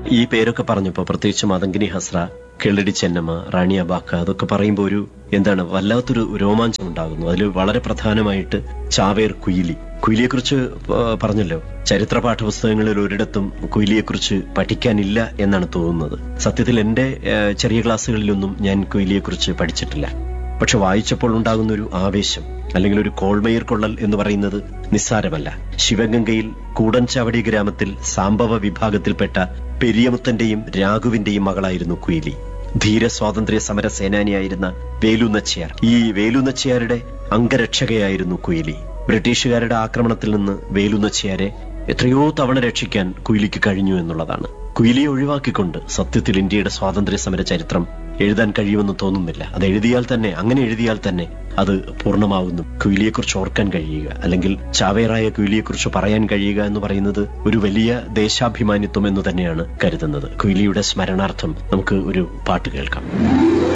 ഈ പേരൊക്കെ പറഞ്ഞപ്പോ പ്രത്യേകിച്ച് മതങ്കിനി ഹസ്ര കെള്ളടി ചെന്നമ്മ റാണി അബാക്ക അതൊക്കെ പറയുമ്പോൾ ഒരു എന്താണ് വല്ലാത്തൊരു രോമാഞ്ചം ഉണ്ടാകുന്നു അതിൽ വളരെ പ്രധാനമായിട്ട് ചാവേർ കുയിലി കുയിലിയെക്കുറിച്ച് ആ, പറഞ്ഞല്ലോ ചരിത്ര പാഠപുസ്തകങ്ങളിൽ ഒരിടത്തും കുയിലിയെക്കുറിച്ച് പഠിക്കാനില്ല എന്നാണ് തോന്നുന്നത് സത്യത്തിൽ എന്റെ ആ, ചെറിയ ക്ലാസ്സുകളിലൊന്നും ഞാൻ കുയിലിയെക്കുറിച്ച് പഠിച്ചിട്ടില്ല പക്ഷെ വായിച്ചപ്പോൾ ഉണ്ടാകുന്ന ഒരു ആവേശം അല്ലെങ്കിൽ ഒരു കോൾമയിർ കൊള്ളൽ എന്ന് പറയുന്നത് നിസ്സാരമല്ല ശിവഗംഗയിൽ കൂടൻചാവടി ഗ്രാമത്തിൽ സാമ്പവ വിഭാഗത്തിൽപ്പെട്ട പെരിയമുത്തന്റെയും രാഘുവിന്റെയും മകളായിരുന്നു കുയിലി ധീര സ്വാതന്ത്ര്യ സമര സേനാനിയായിരുന്ന വേലു നച്ചിയാർ ഈ വേലു നച്ചിയാരുടെ അംഗരക്ഷകയായിരുന്നു കുയിലി ബ്രിട്ടീഷുകാരുടെ ആക്രമണത്തിൽ നിന്ന് വേലു നച്ചിയാരെ എത്രയോ തവണ രക്ഷിക്കാൻ കുയിലിക്ക് കഴിഞ്ഞു എന്നുള്ളതാണ് കുയിലിയെ ഒഴിവാക്കിക്കൊണ്ട് സത്യത്തിൽ ഇന്ത്യയുടെ സ്വാതന്ത്ര്യ സമര ചരിത്രം എഴുതാൻ കഴിയുമെന്ന് തോന്നുന്നില്ല അത് എഴുതിയാൽ തന്നെ അങ്ങനെ എഴുതിയാൽ തന്നെ അത് പൂർണ്ണമാകുന്നു കുയിലിയെക്കുറിച്ച് ഓർക്കാൻ കഴിയുക അല്ലെങ്കിൽ ചാവേറായ കുയിലിയെക്കുറിച്ച് പറയാൻ കഴിയുക എന്ന് പറയുന്നത് ഒരു വലിയ ദേശാഭിമാനിത്വം എന്ന് തന്നെയാണ് കരുതുന്നത് കുയിലിയുടെ സ്മരണാർത്ഥം നമുക്ക് ഒരു പാട്ട് കേൾക്കാം